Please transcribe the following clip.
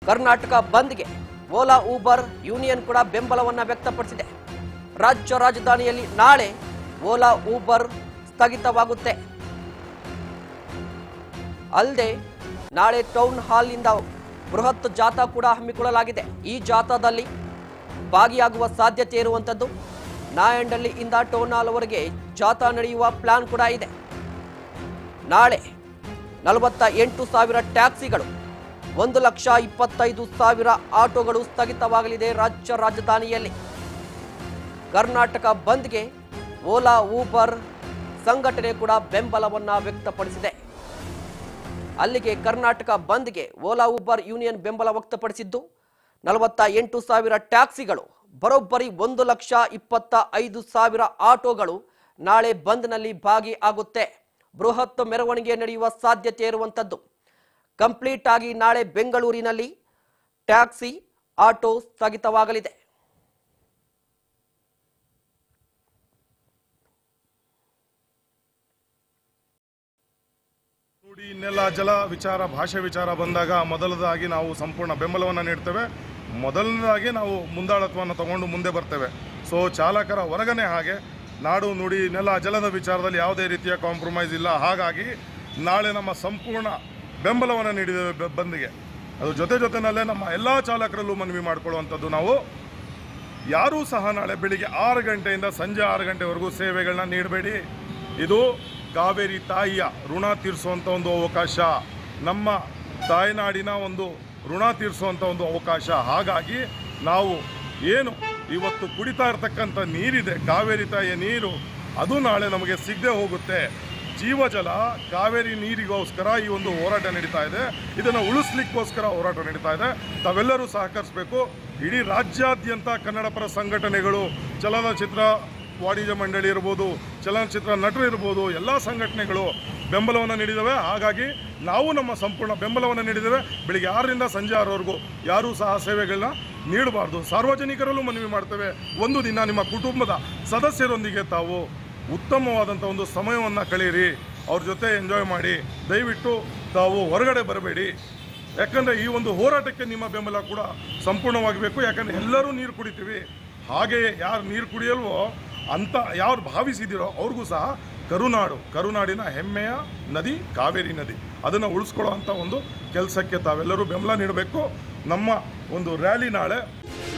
ಕರ್ನಾಟಕ ಬಂದ್ಗೆ Ola Uber union ಕೂಡ ಬೆಂಬಲವನ್ನ ವ್ಯಕ್ತಪಡಿಸಿದೆ ರಾಜ್ಯ ರಾಜಧಾನಿಯಲ್ಲಿ ನಾಳೆ ಓಲಾ ಊಬರ್ ಸ್ಥಗಿತವಾಗುತ್ತೆ ಅಲ್ಲದೆ ನಾಳೆ ಟೌನ್ ಹಾಲ್ನಿಂದ ಬೃಹತ್ ಜಾಥಾ ಕೂಡ ಹಮ್ಮಿಕೊಳ್ಳಲಾಗಿದೆ ಈ ಜಾಥಾದಲ್ಲಿ ಭಾಗಿಯಾಗುವ ಸಾಧ್ಯತೆ ಇರುವಂಥದ್ದು ನಾಯಂಡಳ್ಳಿಯಿಂದ ಟೌನ್ ಹಾಲ್ವರೆಗೆ ಜಾಥಾ ನಡೆಯುವ ಪ್ಲಾನ್ ಕೂಡ ಇದೆ ನಾಳೆ ನಲವತ್ತ ಎಂಟು ಸಾವಿರ ಟ್ಯಾಕ್ಸಿಗಳು ಒಂದು ಲಕ್ಷ ಇಪ್ಪತ್ತೈದು ಸಾವಿರ ಆಟೋಗಳು ಸ್ಥಗಿತವಾಗಲಿದೆ ರಾಜ್ಯ ರಾಜಧಾನಿಯಲ್ಲಿ ಕರ್ನಾಟಕ ಬಂದ್ಗೆ ಓಲಾ ಊಬರ್ ಸಂಘಟನೆ ಕೂಡ ಬೆಂಬಲವನ್ನ ವ್ಯಕ್ತಪಡಿಸಿದೆ ಅಲ್ಲಿಗೆ ಕರ್ನಾಟಕ ಬಂದ್ಗೆ ಓಲಾ ಊಬರ್ ಯೂನಿಯನ್ ಬೆಂಬಲ ವ್ಯಕ್ತಪಡಿಸಿದ್ದು ನಲವತ್ತ ಎಂಟು ಸಾವಿರ ಟ್ಯಾಕ್ಸಿಗಳು ಬರೋಬ್ಬರಿ ಒಂದು ಲಕ್ಷ ಇಪ್ಪತ್ತ ಐದು ಸಾವಿರ ಆಟೋಗಳು ನಾಳೆ ಬಂದ್ನಲ್ಲಿ ಭಾಗಿಯಾಗುತ್ತೆ ಬೃಹತ್ ಮೆರವಣಿಗೆ ನಡೆಯುವ ಸಾಧ್ಯತೆ ಇರುವಂಥದ್ದು ಕಂಪ್ಲೀಟ್ ಆಗಿ ನಾಳೆ ಬೆಂಗಳೂರಿನಲ್ಲಿ ಟ್ಯಾಕ್ಸಿ ಆಟೋ ಸ್ಥಗಿತವಾಗಲಿದೆ ನುಡಿ ನೆಲ ಜಲ ವಿಚಾರ ಭಾಷೆ ವಿಚಾರ ಬಂದಾಗ ಮೊದಲದಾಗಿ ನಾವು ಸಂಪೂರ್ಣ ಬೆಂಬಲವನ್ನು ನೀಡ್ತೇವೆ ಮೊದಲನೇದಾಗಿ ನಾವು ಮುಂದಾಳತ್ವವನ್ನು ತಗೊಂಡು ಮುಂದೆ ಬರ್ತೇವೆ ಸೊ ಚಾಲಕರ ಹೊರಗನೆ ಹಾಗೆ ನಾಡು ನುಡಿ ನೆಲ ಜಲದ ವಿಚಾರದಲ್ಲಿ ಯಾವುದೇ ರೀತಿಯ ಕಾಂಪ್ರಮೈಸ್ ಇಲ್ಲ ಹಾಗಾಗಿ ನಾಳೆ ನಮ್ಮ ಸಂಪೂರ್ಣ ಬೆಂಬಲವನ್ನು ನೀಡಿದ್ದೇವೆ ಬೆ- ಬಂದ್ಗೆ ಅದು ಜೊತೆ ಜೊತೆನಲ್ಲೇ ನಮ್ಮ ಎಲ್ಲ ಚಾಲಕರಲ್ಲೂ ಮನವಿ ಮಾಡಿಕೊಳ್ಳುವಂಥದ್ದು ನಾವು ಯಾರೂ ಸಹ ನಾಳೆ ಬೆಳಿಗ್ಗೆ ಆರು ಗಂಟೆಯಿಂದ ಸಂಜೆ ಆರು ಗಂಟೆವರೆಗೂ ಸೇವೆಗಳನ್ನ ನೀಡಬೇಡಿ ಇದು ಕಾವೇರಿ ತಾಯಿಯ ಋಣ ತೀರಿಸುವಂಥ ಒಂದು ಅವಕಾಶ ನಮ್ಮ ತಾಯ್ನಾಡಿನ ಒಂದು ಋಣ ತೀರಿಸುವಂಥ ಒಂದು ಅವಕಾಶ ಹಾಗಾಗಿ ನಾವು ಏನು ಇವತ್ತು ಕುಡಿತಾ ಇರ್ತಕ್ಕಂಥ ನೀರಿದೆ ಕಾವೇರಿ ತಾಯಿಯ ನೀರು ಅದು ನಾಳೆ ನಮಗೆ ಸಿಗದೆ ಹೋಗುತ್ತೆ ಜೀವಜಲ ಕಾವೇರಿ ನೀರಿಗೋಸ್ಕರ ಈ ಒಂದು ಹೋರಾಟ ನಡೀತಾ ಇದೆ ಇದನ್ನು ಉಳಿಸ್ಲಿಕ್ಕೋಸ್ಕರ ಹೋರಾಟ ನಡೀತಾ ಇದೆ ತಾವೆಲ್ಲರೂ ಸಹಕರಿಸಬೇಕು ಇಡೀ ರಾಜ್ಯಾದ್ಯಂತ ಕನ್ನಡ ಪರ ಸಂಘಟನೆಗಳು ಚಲನಚಿತ್ರ ವಾಣಿಜ್ಯ ಮಂಡಳಿ ಇರ್ಬೋದು ಚಲನಚಿತ್ರ ನಟರು ಇರ್ಬೋದು ಎಲ್ಲ ಸಂಘಟನೆಗಳು ಬೆಂಬಲವನ್ನು ನೀಡಿದ್ದಾವೆ ಹಾಗಾಗಿ ನಾವು ನಮ್ಮ ಸಂಪೂರ್ಣ ಬೆಂಬಲವನ್ನು ನೀಡಿದ್ದೇವೆ ಬೆಳಿಗ್ಗೆ ಆರರಿಂದ ಸಂಜೆ ಆರವರೆಗೂ ಯಾರೂ ಸಹ ಸೇವೆಗಳನ್ನ ನೀಡಬಾರ್ದು ಸಾರ್ವಜನಿಕರಲ್ಲೂ ಮನವಿ ಮಾಡ್ತೇವೆ ಒಂದು ದಿನ ನಿಮ್ಮ ಕುಟುಂಬದ ಸದಸ್ಯರೊಂದಿಗೆ ತಾವು ಉತ್ತಮವಾದಂಥ ಒಂದು ಸಮಯವನ್ನು ಕಳೆಯಿರಿ ಅವ್ರ ಜೊತೆ ಎಂಜಾಯ್ ಮಾಡಿ ದಯವಿಟ್ಟು ತಾವು ಹೊರಗಡೆ ಬರಬೇಡಿ ಯಾಕಂದರೆ ಈ ಒಂದು ಹೋರಾಟಕ್ಕೆ ನಿಮ್ಮ ಬೆಂಬಲ ಕೂಡ ಸಂಪೂರ್ಣವಾಗಿ ಬೇಕು ಯಾಕಂದರೆ ಎಲ್ಲರೂ ನೀರು ಕುಡಿತೀವಿ ಹಾಗೆಯೇ ಯಾರು ನೀರು ಕುಡಿಯಲ್ವೋ ಅಂತ ಯಾರು ಭಾವಿಸಿದಿರೋ ಅವ್ರಿಗೂ ಸಹ ಕರುನಾಡು ಕರುನಾಡಿನ ಹೆಮ್ಮೆಯ ನದಿ ಕಾವೇರಿ ನದಿ ಅದನ್ನು ಉಳಿಸ್ಕೊಳ್ಳೋ ಅಂಥ ಒಂದು ಕೆಲಸಕ್ಕೆ ತಾವೆಲ್ಲರೂ ಬೆಂಬಲ ನೀಡಬೇಕು ನಮ್ಮ ಒಂದು ರ್ಯಾಲಿ ನಾಳೆ